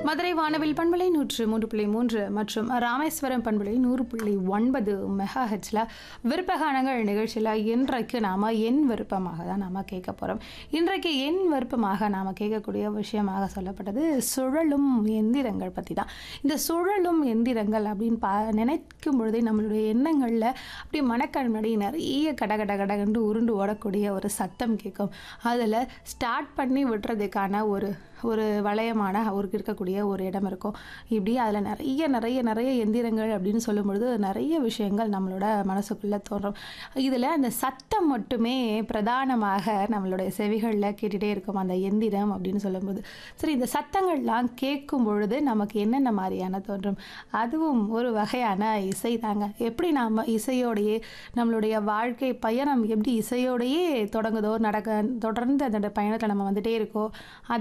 மதுரை வானவில் பண்பலை நூற்று மூன்று புள்ளி மூன்று மற்றும் ராமேஸ்வரம் பண்பலை நூறு புள்ளி ஒன்பது மெகா ஹெச்ல விருப்பகானங்கள் நிகழ்ச்சியில் இன்றைக்கு நாம் என் விருப்பமாக தான் நாம் கேட்க போகிறோம் இன்றைக்கு என் விருப்பமாக நாம் கேட்கக்கூடிய விஷயமாக சொல்லப்பட்டது சுழலும் எந்திரங்கள் பற்றி தான் இந்த சுழலும் எந்திரங்கள் அப்படின்னு பா நினைக்கும் பொழுதே நம்மளுடைய எண்ணங்களில் அப்படியே மனக்கண் முன்னாடி நிறைய கட கட கடகண்டு உருண்டு ஓடக்கூடிய ஒரு சத்தம் கேட்கும் அதில் ஸ்டார்ட் பண்ணி விடுறதுக்கான ஒரு ஒரு வளையமான அவருக்கு இருக்கக்கூடிய ஒரு இடம் இருக்கும் இப்படி அதில் நிறைய நிறைய நிறைய எந்திரங்கள் அப்படின்னு சொல்லும் பொழுது நிறைய விஷயங்கள் நம்மளோட மனசுக்குள்ளே தோன்றும் இதில் அந்த சத்தம் மட்டுமே பிரதானமாக நம்மளுடைய செவிகளில் கேட்டுகிட்டே இருக்கும் அந்த எந்திரம் அப்படின்னு சொல்லும்போது சரி இந்த சத்தங்கள்லாம் கேட்கும் பொழுது நமக்கு என்னென்ன மாதிரியான தோன்றும் அதுவும் ஒரு வகையான இசை தாங்க எப்படி நாம் இசையோடையே நம்மளுடைய வாழ்க்கை பயணம் எப்படி இசையோடையே தொடங்குதோ நடக்க தொடர்ந்து அந்த பயணத்தில் நம்ம வந்துட்டே இருக்கோ அதே